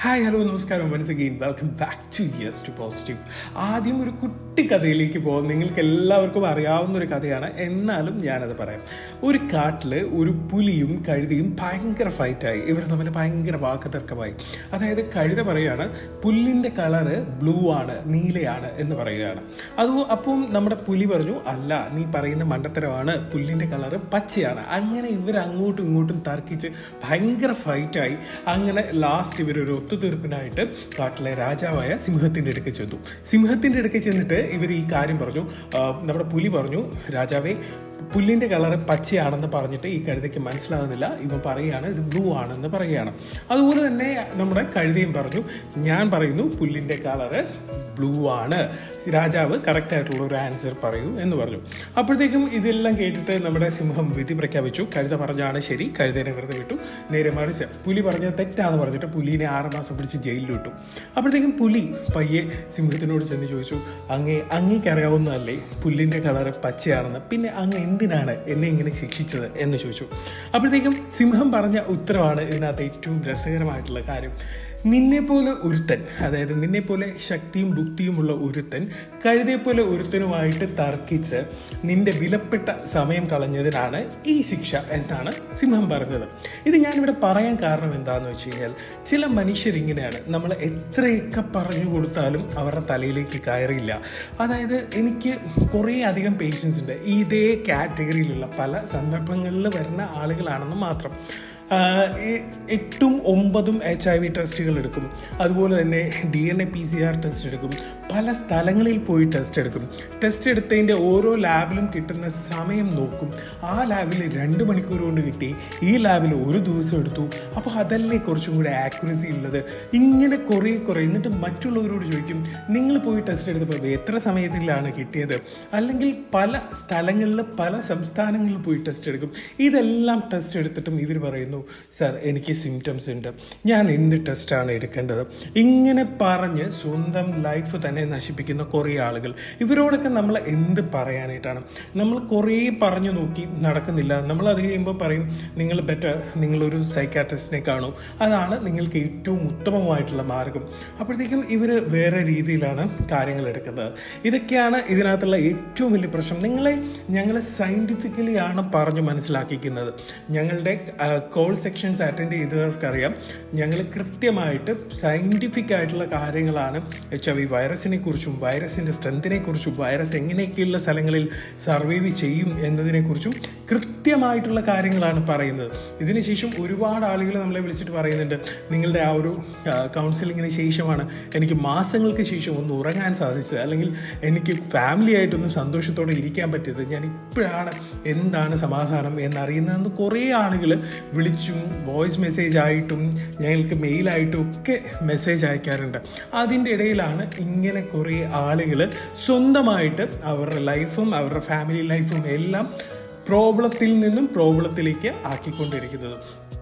hi hello നമസ്കാരം once again welcome back to yes to positive ആദ്യം ഒരു കുട്ടി കഥയിലേക്ക് പോകും നിങ്ങൾക്ക് എല്ലാവർക്കും അറിയാവുന്ന ഒരു കഥയാണ് എന്നാലും ഞാനത് പറയാം ഒരു കാട്ടിൽ ഒരു പുലിയും കഴുതയും ഭയങ്കര ഫൈറ്റായി ഇവർ തമ്മിൽ ഭയങ്കര വാക്കുതർക്കമായി അതായത് കഴുത പറയാണ് പുല്ലിൻ്റെ കളറ് ബ്ലൂ ആണ് നീലയാണ് എന്ന് പറയുകയാണ് അത് അപ്പം നമ്മുടെ പുലി പറഞ്ഞു അല്ല നീ പറയുന്ന മണ്ടത്തരമാണ് പുല്ലിൻ്റെ കളറ് പച്ചയാണ് അങ്ങനെ ഇവർ അങ്ങോട്ടും ഇങ്ങോട്ടും തർക്കിച്ച് ഭയങ്കര ഫൈറ്റായി അങ്ങനെ ലാസ്റ്റ് ഇവരൊരു ഒത്തുതീർപ്പിനായിട്ട് കാട്ടിലെ രാജാവായ സിംഹത്തിൻ്റെ അടുക്ക് ചെന്നു സിംഹത്തിൻ്റെ അടുക്ക് ചെന്നിട്ട് ഇവർ ഈ കാര്യം പറഞ്ഞു ആ, നമ്മുടെ പുലി പറഞ്ഞു രാജാവേ പുല്ലിൻ്റെ കളറ് പച്ചയാണെന്ന് പറഞ്ഞിട്ട് ഈ കഴുതയ്ക്ക് മനസ്സിലാകുന്നില്ല ഇവൻ പറയുകയാണ് ഇത് ബ്ലൂ ആണെന്ന് പറയുകയാണ് അതുപോലെ തന്നെ നമ്മുടെ കഴുതയും പറഞ്ഞു ഞാൻ പറയുന്നു പുല്ലിൻ്റെ കളറ് ബ്ലൂ ആണ് രാജാവ് കറക്റ്റ് ആയിട്ടുള്ള ഒരു ആൻസർ പറയൂ എന്ന് പറഞ്ഞു അപ്പോഴത്തേക്കും ഇതെല്ലാം കേട്ടിട്ട് നമ്മുടെ സിംഹം വിധി പ്രഖ്യാപിച്ചു കഴുത പറഞ്ഞാണ് ശരി കഴുതേനെ വെറുതെ വിട്ടു നേരെ മറിച്ച് പുലി പറഞ്ഞത് തെറ്റാന്ന് പറഞ്ഞിട്ട് പുലിനെ ആറ് മാസം പിടിച്ച് ജയിലിൽ വിട്ടു അപ്പോഴത്തേക്കും പുലി പയ്യെ സിംഹത്തിനോട് ചെന്ന് ചോദിച്ചു അങ്ങേ അങ്ങേക്ക് അറിയാവുന്നതല്ലേ പുല്ലിൻ്റെ കളറ് പച്ചയാണെന്ന് പിന്നെ അങ്ങ് എന്തിനാണ് എന്നെ ഇങ്ങനെ ശിക്ഷിച്ചത് എന്ന് ചോദിച്ചു അപ്പോഴത്തേക്കും സിംഹം പറഞ്ഞ ഉത്തരവാണ് ഇതിനകത്ത് ഏറ്റവും രസകരമായിട്ടുള്ള കാര്യം നിന്നെപ്പോലെ ഒരുത്തൻ അതായത് നിന്നെപ്പോലെ ശക്തിയും ബുദ്ധിയുമുള്ള ഒരുത്തൻ കഴുതയെപ്പോലെ ഒരുത്തനുമായിട്ട് തർക്കിച്ച് നിന്റെ വിലപ്പെട്ട സമയം കളഞ്ഞതിനാണ് ഈ ശിക്ഷ എന്നാണ് സിംഹം പറഞ്ഞത് ഇത് ഞാനിവിടെ പറയാൻ കാരണം എന്താണെന്ന് വെച്ച് കഴിഞ്ഞാൽ ചില മനുഷ്യരിങ്ങനെയാണ് നമ്മൾ എത്രയൊക്കെ പറഞ്ഞു കൊടുത്താലും അവരുടെ തലയിലേക്ക് കയറിയില്ല അതായത് എനിക്ക് കുറേ അധികം പേഷ്യൻസ് ഉണ്ട് ഇതേ കാറ്റഗറിയിലുള്ള പല സന്ദർഭങ്ങളിൽ വരുന്ന ആളുകളാണെന്ന് മാത്രം ആഹ് ഈ എട്ടും ഒമ്പതും എച്ച് ഐ വി ടെസ്റ്റുകൾ എടുക്കും അതുപോലെ തന്നെ D N A P C R test എടുക്കും പല സ്ഥലങ്ങളിൽ പോയി ടെസ്റ്റ് എടുക്കും ടെസ്റ്റ് എടുത്തതിൻ്റെ ഓരോ ലാബിലും കിട്ടുന്ന സമയം നോക്കും ആ ലാബിൽ രണ്ട് മണിക്കൂർ കൊണ്ട് കിട്ടി ഈ ലാബിൽ ഒരു ദിവസം എടുത്തു അപ്പോൾ അതല്ലേ കുറച്ചും കൂടെ ആക്യുറസി ഉള്ളത് ഇങ്ങനെ കുറേ കുറേ എന്നിട്ട് മറ്റുള്ളവരോട് ചോദിക്കും നിങ്ങൾ പോയി ടെസ്റ്റ് എടുത്തപ്പോൾ എത്ര സമയത്തിലാണ് കിട്ടിയത് അല്ലെങ്കിൽ പല സ്ഥലങ്ങളിൽ പല സംസ്ഥാനങ്ങളിൽ പോയി ടെസ്റ്റ് എടുക്കും ഇതെല്ലാം ടെസ്റ്റ് എടുത്തിട്ടും ഇവർ പറയുന്നു സർ എനിക്ക് സിംറ്റംസ് ഉണ്ട് ഞാൻ എന്ത് ടെസ്റ്റാണ് എടുക്കേണ്ടത് ഇങ്ങനെ പറഞ്ഞ് സ്വന്തം ലൈഫ് തന്നെ നശിപ്പിക്കുന്ന കുറേ ആളുകൾ ഇവരോടൊക്കെ നമ്മൾ എന്ത് പറയാനായിട്ടാണ് നമ്മൾ കുറേ പറഞ്ഞു നോക്കി നടക്കുന്നില്ല നമ്മൾ അത് കഴിയുമ്പോൾ പറയും നിങ്ങൾ ബെറ്റർ നിങ്ങളൊരു സൈക്കാട്രിസ്റ്റിനെ കാണൂ അതാണ് നിങ്ങൾക്ക് ഏറ്റവും ഉത്തമമായിട്ടുള്ള മാർഗം അപ്പോഴത്തേക്കും ഇവർ വേറെ രീതിയിലാണ് കാര്യങ്ങൾ എടുക്കുന്നത് ഇതൊക്കെയാണ് ഇതിനകത്തുള്ള ഏറ്റവും വലിയ പ്രശ്നം നിങ്ങളെ ഞങ്ങൾ സയൻറ്റിഫിക്കലി ആണ് പറഞ്ഞു മനസ്സിലാക്കിക്കുന്നത് ഞങ്ങളുടെ കോൾ സെക്ഷൻസ് അറ്റൻഡ് ചെയ്തവർക്കറിയാം ഞങ്ങൾ കൃത്യമായിട്ട് സയൻറ്റിഫിക് ആയിട്ടുള്ള കാര്യങ്ങളാണ് എച്ച് ഐ വി വൈറസിനെ കുറിച്ചും വൈറസിൻ്റെ സ്ട്രെങ്തിനെ കുറിച്ചും വൈറസ് എങ്ങനെയൊക്കെയുള്ള സ്ഥലങ്ങളിൽ സർവൈവ് ചെയ്യും എന്നതിനെക്കുറിച്ചും കൃത്യമായിട്ടുള്ള കാര്യങ്ങളാണ് പറയുന്നത് ഇതിനുശേഷം ഒരുപാട് ആളുകൾ നമ്മളെ വിളിച്ചിട്ട് പറയുന്നുണ്ട് നിങ്ങളുടെ ആ ഒരു കൗൺസിലിങ്ങിന് ശേഷമാണ് എനിക്ക് മാസങ്ങൾക്ക് ശേഷം ഒന്ന് ഉറങ്ങാൻ സാധിച്ചത് അല്ലെങ്കിൽ എനിക്ക് ഫാമിലി ആയിട്ടൊന്ന് സന്തോഷത്തോടെ ഇരിക്കാൻ പറ്റിയത് ഞാൻ ഇപ്പോഴാണ് എന്താണ് സമാധാനം എന്നറിയുന്നതെന്ന് കുറേ ആളുകൾ വിളിച്ചും വോയിസ് മെസ്സേജ് ആയിട്ടും ഞങ്ങൾക്ക് മെയിലായിട്ടും ഒക്കെ മെസ്സേജ് അയക്കാറുണ്ട് അതിൻ്റെ ഇടയിലാണ് ഇങ്ങനെ കുറേ ആളുകൾ സ്വന്തമായിട്ട് അവരുടെ ലൈഫും അവരുടെ ഫാമിലി ലൈഫും എല്ലാം പ്രോബ്ലത്തിൽ നിന്നും പ്രോബ്ലത്തിലേക്ക് ആക്കിക്കൊണ്ടിരിക്കുന്നത്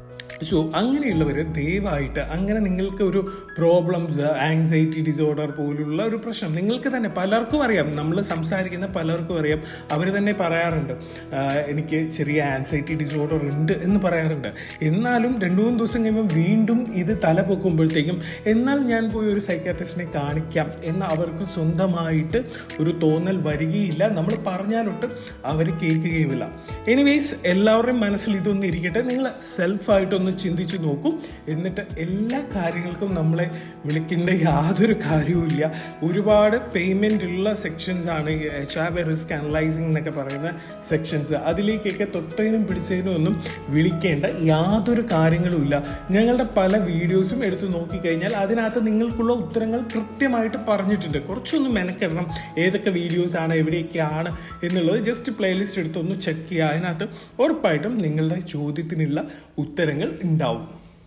സോ അങ്ങനെയുള്ളവർ ദയവായിട്ട് അങ്ങനെ നിങ്ങൾക്ക് ഒരു പ്രോബ്ലംസ് ആങ്സൈറ്റി ഡിസോർഡർ പോലുള്ള ഒരു പ്രശ്നം നിങ്ങൾക്ക് തന്നെ പലർക്കും അറിയാം നമ്മൾ സംസാരിക്കുന്ന പലർക്കും അറിയാം അവർ തന്നെ പറയാറുണ്ട് "ആഹ് എനിക്ക് ചെറിയ ആൻസൈറ്റി ഡിസോർഡർ ഉണ്ട് എന്ന് പറയാറുണ്ട് എന്നാലും രണ്ടു മൂന്ന് ദിവസം കഴിയുമ്പോൾ വീണ്ടും ഇത് തല പൊക്കുമ്പോഴത്തേക്കും എന്നാൽ ഞാൻ പോയി ഒരു സൈക്കാട്രിസ്റ്റിനെ കാണിക്കാം എന്ന് അവർക്ക് സ്വന്തമായിട്ട് ഒരു തോന്നൽ വരികയില്ല നമ്മൾ പറഞ്ഞാലൊട്ട് അവർ കേൾക്കുകയുമില്ല എനിവേസ് എല്ലാവരുടെയും മനസ്സിൽ ഇതൊന്നും ഇരിക്കട്ടെ നിങ്ങൾ സെൽഫായിട്ടൊന്ന് ചിന്തിച്ച് നോക്കൂ എന്നിട്ട് എല്ലാ കാര്യങ്ങൾക്കും നമ്മളെ വിളിക്കേണ്ട യാതൊരു കാര്യവുമില്ല ഒരുപാട് പേയ്മെൻ്റ് ഉള്ള സെക്ഷൻസ് ആണ് ഈ എച്ച് ആർ റിസ്ക് അനലൈസിങ് എന്നൊക്കെ പറയുന്ന സെക്ഷൻസ് അതിലേക്കൊക്കെ തൊട്ടതിനും പിടിച്ചതിനും ഒന്നും വിളിക്കേണ്ട യാതൊരു കാര്യങ്ങളും ഇല്ല ഞങ്ങളുടെ പല വീഡിയോസും എടുത്ത് നോക്കിക്കഴിഞ്ഞാൽ അതിനകത്ത് നിങ്ങൾക്കുള്ള ഉത്തരങ്ങൾ കൃത്യമായിട്ട് പറഞ്ഞിട്ടുണ്ട് കുറച്ചൊന്ന് മെനക്കെടണം ഏതൊക്കെ വീഡിയോസ് ആണ് എവിടെയൊക്കെയാണ് എന്നുള്ളത് ജസ്റ്റ് പ്ലേലിസ്റ്റ് എടുത്തൊന്ന് ചെക്ക് ചെയ്യുക അതിനകത്ത് ഉറപ്പായിട്ടും നിങ്ങളുടെ ചോദ്യത്തിനുള്ള ഉത്തരങ്ങൾ ഉണ്ടാവും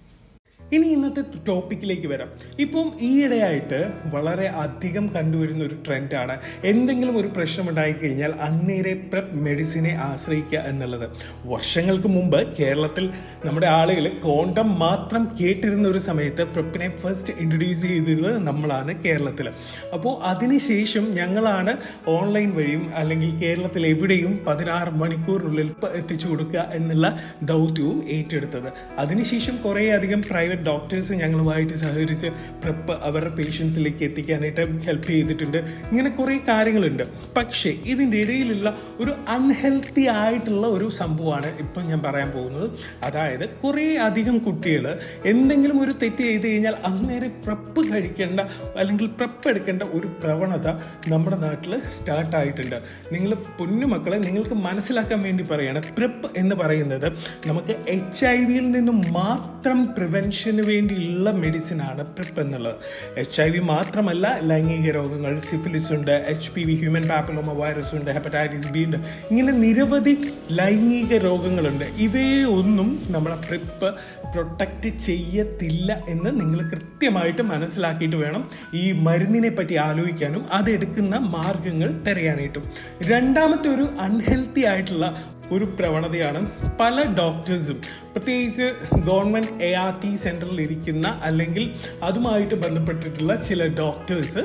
ഇനി ഇന്നത്തെ ടോപ്പിക്കിലേക്ക് വരാം ഇപ്പം ഈയിടെയായിട്ട് വളരെ അധികം കണ്ടുവരുന്ന ഒരു ട്രെൻഡാണ് എന്തെങ്കിലും ഒരു പ്രശ്നം ഉണ്ടായി കഴിഞ്ഞാൽ അന്നേരെ പ്രെപ്പ് മെഡിസിനെ ആശ്രയിക്കുക എന്നുള്ളത് വർഷങ്ങൾക്ക് മുമ്പ് കേരളത്തിൽ നമ്മുടെ ആളുകൾ കോണ്ടം മാത്രം കേട്ടിരുന്ന ഒരു സമയത്ത് പ്രെപ്പിനെ ഫസ്റ്റ് ഇൻട്രൊഡ്യൂസ് ചെയ്തത് നമ്മളാണ് കേരളത്തിൽ അപ്പോൾ അതിനുശേഷം ഞങ്ങളാണ് ഓൺലൈൻ വഴിയും അല്ലെങ്കിൽ കേരളത്തിൽ എവിടെയും പതിനാറ് മണിക്കൂറിനുള്ളിൽ പ- എത്തിച്ചു കൊടുക്കുക എന്നുള്ള ദൗത്യവും ഏറ്റെടുത്തത് അതിനുശേഷം കുറേ അധികം പ്രൈവറ്റ് ഡോക്ടേഴ്സ് ഞങ്ങളുമായിട്ട് സഹകരിച്ച് പ്രിപ്പ് അവരുടെ പേഷ്യൻസിലേക്ക് എത്തിക്കാനായിട്ട് ഹെൽപ്പ് ചെയ്തിട്ടുണ്ട് ഇങ്ങനെ കുറേ കാര്യങ്ങളുണ്ട് പക്ഷേ ഇതിൻ്റെ ഇടയിലുള്ള ഒരു അൺഹെൽത്തി ആയിട്ടുള്ള ഒരു സംഭവമാണ് ഇപ്പം ഞാൻ പറയാൻ പോകുന്നത് അതായത് കുറേ അധികം കുട്ടികൾ എന്തെങ്കിലും ഒരു തെറ്റ് ചെയ്ത് കഴിഞ്ഞാൽ അന്നേരം പ്രപ്പ് കഴിക്കേണ്ട അല്ലെങ്കിൽ പ്രപ്പ് എടുക്കേണ്ട ഒരു പ്രവണത നമ്മുടെ നാട്ടിൽ സ്റ്റാർട്ടായിട്ടുണ്ട് നിങ്ങൾ പൊന്നുമക്കളെ നിങ്ങൾക്ക് മനസ്സിലാക്കാൻ വേണ്ടി പറയുകയാണ് പ്രിപ്പ് എന്ന് പറയുന്നത് നമുക്ക് എച്ച് ഐ വിയിൽ നിന്നും മാത്രം പ്രിവെൻഷന് വേണ്ടിയുള്ള മെഡിസിൻ ആണ് പ്രിപ്പ് എന്നുള്ളത് എച്ച് ഐ വി മാത്രമല്ല ലൈംഗിക രോഗങ്ങൾ സിഫിലിസ് ഉണ്ട് H P V human papilloma virus ഉണ്ട് ഹെപ്പറ്റൈറ്റിസ് ബി ഉണ്ട് ഇങ്ങനെ നിരവധി ലൈംഗിക രോഗങ്ങളുണ്ട് ഇവയെ ഒന്നും നമ്മളെ പ്രിപ്പ് പ്രൊട്ടക്റ്റ് ചെയ്യത്തില്ല എന്ന് നിങ്ങൾ കൃത്യമായിട്ട് മനസ്സിലാക്കിയിട്ട് വേണം ഈ മരുന്നിനെ പറ്റി ആലോചിക്കാനും അതെടുക്കുന്ന മാർഗങ്ങൾ തിരയാനായിട്ടും രണ്ടാമത്തെ ഒരു അൺഹെൽത്തി ആയിട്ടുള്ള ഒരു പ്രവണതയാണ് പല ഡോക്ടേഴ്സും പ്രത്യേകിച്ച് ഗവൺമെൻറ് എ ആർ ടി സെൻറ്ററിൽ ഇരിക്കുന്ന അല്ലെങ്കിൽ അതുമായിട്ട് ബന്ധപ്പെട്ടിട്ടുള്ള ചില ഡോക്ടേഴ്സ്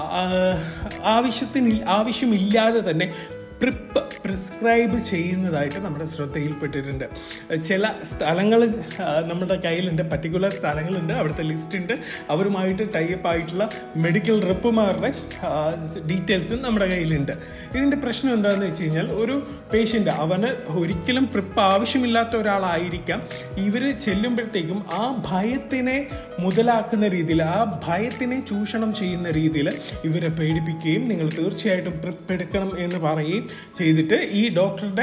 ആവശ്യത്തിന് ആവശ്യമില്ലാതെ തന്നെ പ്രിപ്പ് പ്രിസ്ക്രൈബ് ചെയ്യുന്നതായിട്ട് നമ്മുടെ ശ്രദ്ധയിൽപ്പെട്ടിട്ടുണ്ട് ചില സ്ഥലങ്ങൾ നമ്മുടെ കയ്യിലുണ്ട് പർട്ടിക്കുലർ സ്ഥലങ്ങളുണ്ട് അവിടുത്തെ ലിസ്റ്റ് ഉണ്ട് അവരുമായിട്ട് ടൈപ്പ് ആയിട്ടുള്ള മെഡിക്കൽ റെപ്പുമാരുടെ ഡീറ്റെയിൽസും നമ്മുടെ കയ്യിലുണ്ട് ഇതിൻ്റെ പ്രശ്നം എന്താണെന്ന് വെച്ച് കഴിഞ്ഞാൽ ഒരു പേഷ്യൻ്റ് അവന് ഒരിക്കലും പ്രിപ്പ് ആവശ്യമില്ലാത്ത ഒരാളായിരിക്കാം ഇവർ ചെല്ലുമ്പോഴത്തേക്കും ആ ഭയത്തിനെ മുതലാക്കുന്ന രീതിയിൽ ആ ഭയത്തിനെ ചൂഷണം ചെയ്യുന്ന രീതിയിൽ ഇവരെ പേടിപ്പിക്കുകയും നിങ്ങൾ തീർച്ചയായിട്ടും പ്രിപ്പ് എടുക്കണം എന്ന് പറയുകയും ചെയ്തിട്ട് ഈ ഡോക്ടറുടെ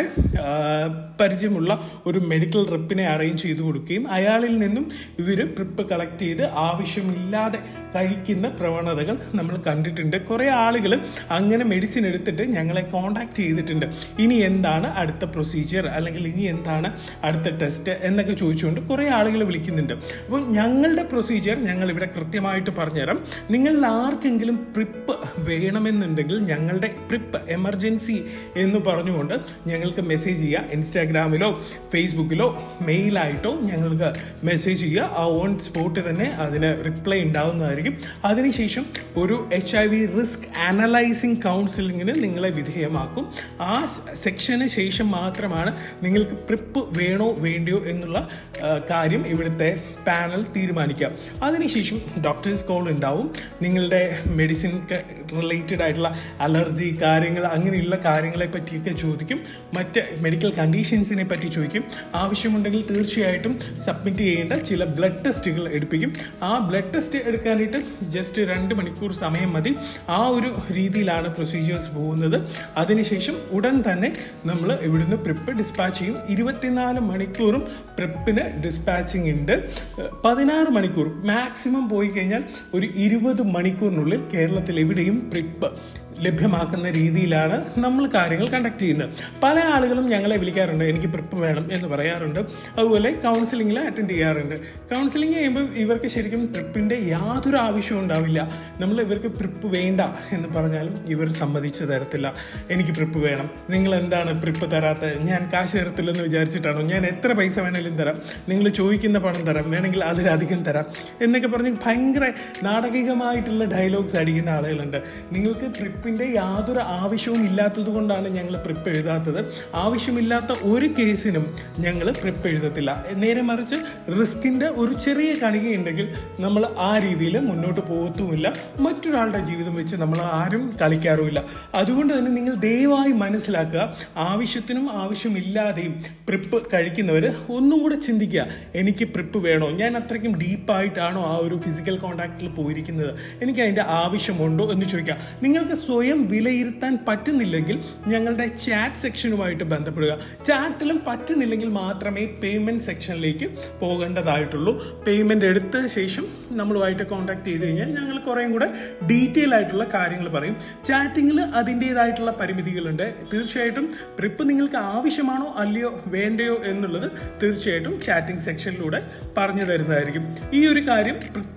പരിചയമുള്ള ഒരു മെഡിക്കൽ റിപ്പിനെ അറേഞ്ച് ചെയ്ത് കൊടുക്കുകയും അയാളിൽ നിന്നും ഇവർ പ്രിപ്പ് കളക്ട് ചെയ്ത് ആവശ്യമില്ലാതെ കഴിക്കുന്ന പ്രവണതകൾ നമ്മൾ കണ്ടിട്ടുണ്ട് കുറേ ആളുകൾ അങ്ങനെ മെഡിസിൻ എടുത്തിട്ട് ഞങ്ങളെ കോണ്ടാക്ട് ചെയ്തിട്ടുണ്ട് ഇനി എന്താണ് അടുത്ത പ്രൊസീജിയർ അല്ലെങ്കിൽ ഇനി എന്താണ് അടുത്ത ടെസ്റ്റ് എന്നൊക്കെ ചോദിച്ചുകൊണ്ട് കുറേ ആളുകൾ വിളിക്കുന്നുണ്ട് അപ്പോൾ ഞങ്ങളുടെ പ്രൊസീജിയർ ഞങ്ങൾ ഇവിടെ കൃത്യമായിട്ട് പറഞ്ഞുതരാം നിങ്ങളിൽ ആർക്കെങ്കിലും പ്രിപ്പ് വേണമെന്നുണ്ടെങ്കിൽ ഞങ്ങളുടെ പ്രിപ്പ് എമർജൻസി എന്ന് പറഞ്ഞുകൊണ്ട് ഞങ്ങൾക്ക് മെസ്സേജ് ചെയ്യുക ഇൻസ്റ്റാഗ്രാമിലോ ഫേസ്ബുക്കിലോ മെയിലായിട്ടോ ഞങ്ങൾക്ക് മെസ്സേജ് ചെയ്യുക ആ ഓൺ സ്പോട്ട് തന്നെ അതിന് റിപ്ലൈ ഉണ്ടാവുന്നതായിരിക്കും അതിനുശേഷം ഒരു H I V risk analysing കൗൺസിലിങ്ങിന് നിങ്ങളെ വിധേയമാക്കും ആ സെക്ഷന് ശേഷം മാത്രമാണ് നിങ്ങൾക്ക് പ്രിപ്പ് വേണോ വേണ്ടിയോ എന്നുള്ള കാര്യം ഇവിടുത്തെ പാനൽ തീരുമാനിക്കുക അതിനുശേഷം ഡോക്ടേഴ്സ് കോൾ ഉണ്ടാവും നിങ്ങളുടെ മെഡിസിൻ റിലേറ്റഡ് ആയിട്ടുള്ള അലർജി കാര്യങ്ങൾ അങ്ങനെയുള്ള കാര്യങ്ങളെ പറ്റിയൊക്കെ ചോദിക്കും മറ്റ് മെഡിക്കൽ കണ്ടീഷൻസിനെ പറ്റി ചോദിക്കും ആവശ്യമുണ്ടെങ്കിൽ തീർച്ചയായിട്ടും സബ്മിറ്റ് ചെയ്യേണ്ട ചില ബ്ലഡ് ടെസ്റ്റുകൾ എടുപ്പിക്കും ആ ബ്ലഡ് ടെസ്റ്റ് എടുക്കാനായിട്ട് ജസ്റ്റ് രണ്ട് മണിക്കൂർ സമയം മതി ആ ഒരു രീതിയിലാണ് പ്രൊസീജിയേഴ്സ് പോകുന്നത് അതിനുശേഷം ഉടൻ തന്നെ നമ്മൾ ഇവിടുന്ന് പ്രിപ്പ് ഡിസ്പാച്ച് ചെയ്യും ഇരുപത്തിനാല് മണിക്കൂറും പ്രിപ്പിന് ഡിസ്പാച്ചിങ് ഉണ്ട് പതിനാറ് മണിക്കൂർ മാക്സിമം പോയി കഴിഞ്ഞാൽ ഒരു ഇരുപത് മണിക്കൂറിനുള്ളിൽ കേരളത്തിൽ എവിടെയും പ്രിപ്പ് ലഭ്യമാക്കുന്ന രീതിയിലാണ് നമ്മൾ കാര്യങ്ങൾ കണ്ടക്ട് ചെയ്യുന്നത് പല ആളുകളും ഞങ്ങളെ വിളിക്കാറുണ്ട് എനിക്ക് പ്രിപ്പ് വേണം എന്ന് പറയാറുണ്ട് അതുപോലെ കൗൺസിലിങ്ങിൽ അറ്റൻഡ് ചെയ്യാറുണ്ട് കൗൺസിലിംഗ് ചെയ്യുമ്പോൾ ഇവർക്ക് ശരിക്കും ട്രിപ്പിൻ്റെ യാതൊരു ആവശ്യവും ഉണ്ടാവില്ല നമ്മൾ ഇവർക്ക് പ്രിപ്പ് വേണ്ട എന്ന് പറഞ്ഞാലും ഇവർ സമ്മതിച്ചു തരത്തില്ല എനിക്ക് പ്രിപ്പ് വേണം നിങ്ങൾ എന്താണ് പ്രിപ്പ് തരാത്ത ഞാൻ കാശ് തരത്തില്ലെന്ന് വിചാരിച്ചിട്ടാണോ ഞാൻ എത്ര പൈസ വേണേലും തരാം നിങ്ങൾ ചോദിക്കുന്ന പണം തരാം വേണമെങ്കിൽ അതിലധികം തരാം എന്നൊക്കെ പറഞ്ഞ് ഭയങ്കര നാടകികമായിട്ടുള്ള ഡയലോഗ്സ് അടിക്കുന്ന ആളുകളുണ്ട് നിങ്ങൾക്ക് പ്രിപ്പിൻ്റെ യാതൊരു ആവശ്യവും ഇല്ലാത്തത് കൊണ്ടാണ് ഞങ്ങൾ പ്രിപ്പ് എഴുതാത്തത് ആവശ്യമില്ലാത്ത ഒരു കേസിനും ഞങ്ങൾ പ്രിപ്പ് എഴുതത്തില്ല നേരെ മറിച്ച് റിസ്കിൻ്റെ ഒരു ചെറിയ കണികയുണ്ടെങ്കിൽ നമ്മൾ ആ രീതിയിൽ മുന്നോട്ട് പോകത്തുമില്ല മറ്റൊരാളുടെ ജീവിതം വെച്ച് നമ്മൾ ആരും കളിക്കാറുമില്ല അതുകൊണ്ട് തന്നെ നിങ്ങൾ ദയവായി മനസ്സിലാക്കുക ആവശ്യത്തിനും ആവശ്യമില്ലാതെയും പ്രിപ്പ് കഴിക്കുന്നവർ ഒന്നും കൂടെ ചിന്തിക്കുക എനിക്ക് പ്രിപ്പ് വേണോ ഞാൻ അത്രയ്ക്കും ഡീപ്പായിട്ടാണോ ആ ഒരു ഫിസിക്കൽ കോണ്ടാക്റ്റിൽ പോയിരിക്കുന്നത് എനിക്ക് അതിൻ്റെ ആവശ്യമുണ്ടോ എന്ന് ചോദിക്കുക നിങ്ങൾക്ക് സ്വയം വിലയിരുത്താൻ പറ്റുന്നില്ലെങ്കിൽ ഞങ്ങളുടെ ചാറ്റ് സെക്ഷനുമായിട്ട് ബന്ധപ്പെടുക ചാറ്റിലും പറ്റുന്നില്ലെങ്കിൽ മാത്രമേ പേയ്മെൻറ്റ് സെക്ഷനിലേക്ക് പോകേണ്ടതായിട്ടുള്ളൂ പേയ്മെൻറ്റ് എടുത്ത ശേഷം നമ്മളുമായിട്ട് കോൺടാക്ട് ചെയ്ത് കഴിഞ്ഞാൽ ഞങ്ങൾ കുറേയും കൂടെ ഡീറ്റെയിൽ ആയിട്ടുള്ള കാര്യങ്ങൾ പറയും ചാറ്റിങ്ങിൽ അതിൻ്റേതായിട്ടുള്ള പരിമിതികളുണ്ട് തീർച്ചയായിട്ടും ട്രിപ്പ് നിങ്ങൾക്ക് ആവശ്യമാണോ അല്ലയോ വേണ്ടയോ എന്നുള്ളത് തീർച്ചയായിട്ടും ചാറ്റിംഗ് സെക്ഷനിലൂടെ പറഞ്ഞു തരുന്നതായിരിക്കും ഈ ഒരു കാര്യം പ്രത്യേകം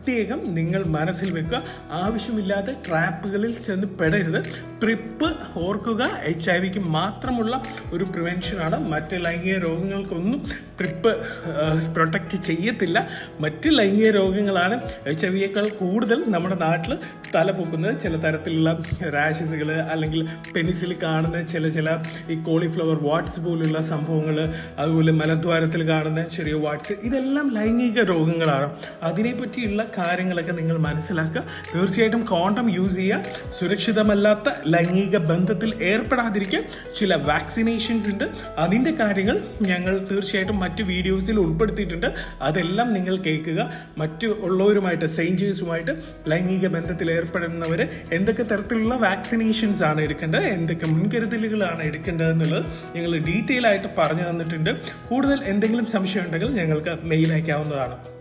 പ്രത്യേകം നിങ്ങൾ മനസ്സിൽ വെക്കുക ആവശ്യമില്ലാത്ത ട്രാപ്പുകളിൽ ചെന്ന് പെടരുത് ട്രിപ്പ് ഓർക്കുക എച്ച് ഐ വിക്ക് മാത്രമുള്ള ഒരു പ്രിവെൻഷനാണ് മറ്റ് ലൈംഗിക രോഗങ്ങൾക്കൊന്നും ട്രിപ്പ് പ്രൊട്ടക്റ്റ് ചെയ്യത്തില്ല മറ്റ് ലൈംഗിക രോഗങ്ങളാണ് എച്ച് ഐ വിയേക്കാൾ കൂടുതൽ നമ്മുടെ നാട്ടിൽ തലപൊക്കുന്നത് ചില തരത്തിലുള്ള റാഷസുകൾ അല്ലെങ്കിൽ പെനിസിൽ കാണുന്ന ചില ചില ഈ കോളിഫ്ലവർ വാട്സ് പോലുള്ള സംഭവങ്ങൾ അതുപോലെ മലദ്വാരത്തിൽ കാണുന്ന ചെറിയ വാട്സ് ഇതെല്ലാം ലൈംഗിക രോഗങ്ങളാണ് അതിനെപ്പറ്റിയുള്ള കാര്യങ്ങളൊക്കെ നിങ്ങൾ മനസ്സിലാക്കുക തീർച്ചയായിട്ടും കോണ്ടം യൂസ് ചെയ്യുക സുരക്ഷിതമല്ലാത്ത ലൈംഗിക ബന്ധത്തിൽ ഏർപ്പെടാതിരിക്കുക ചില വാക്സിനേഷൻസ് ഉണ്ട് അതിൻ്റെ കാര്യങ്ങൾ ഞങ്ങൾ തീർച്ചയായിട്ടും മറ്റ് വീഡിയോസിൽ ഉൾപ്പെടുത്തിയിട്ടുണ്ട് അതെല്ലാം നിങ്ങൾ കേൾക്കുക മറ്റു ഉള്ളവരുമായിട്ട് സ്ട്രേഞ്ചേഴ്സുമായിട്ട് ലൈംഗിക ബന്ധത്തിൽ ഏർപ്പെടുന്നവർ എന്തൊക്കെ തരത്തിലുള്ള വാക്സിനേഷൻസ് ആണ് എടുക്കേണ്ടത് എന്തൊക്കെ മുൻകരുതലുകളാണ് എടുക്കേണ്ടത് എന്നുള്ളത് ഞങ്ങൾ ഡീറ്റെയിൽ ആയിട്ട് പറഞ്ഞു തന്നിട്ടുണ്ട് കൂടുതൽ എന്തെങ്കിലും സംശയം ഉണ്ടെങ്കിൽ ഞങ്ങൾക്ക് മെയിൽ അയക്കാവുന്നതാണ്